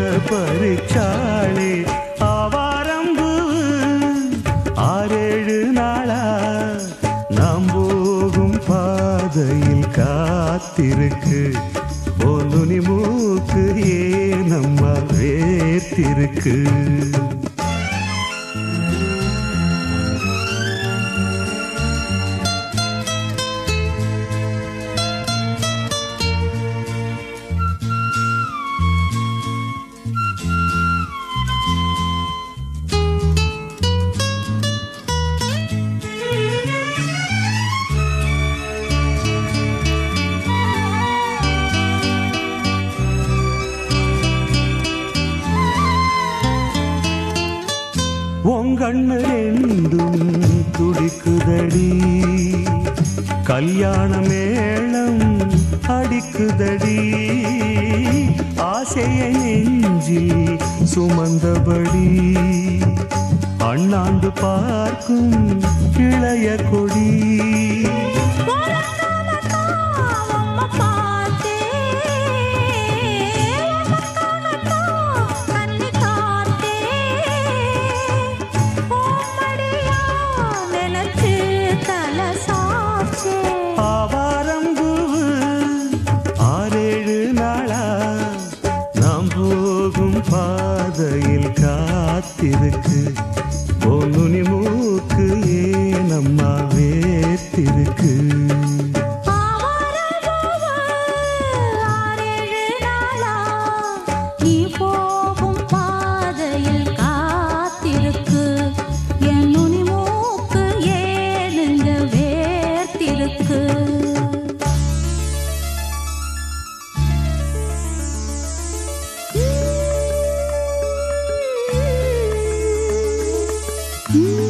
பறிச்சாளே ஆவாரம்பு ஆறேழு நாளா நாம் போகும் பாதையில் காத்திருக்கு பொன்னுனி மூக்கு ஏனம்மா வேத்திருக்கு உங்கண்ணு ரெண்டும் துடிக்குதடி கல்யாண மேளம் அடிக்குதடி ஆசையை நெஞ்சில் சுமந்தபடி அண்ணாந்து பார்க்கும் இளைய கொடி ஆவாரம்பூவு ஆறேழு நாளா நாம் போகும் பாதையில் காத்திருக்கு பொன்னுனி மூக்கு ஏனம்மா வேத்திருக்கு நீ போகும் பாதையில் காத்திருக்கு என் நுனி மூக்கு ஏனுங்க வேர்த்திருக்கு Mm.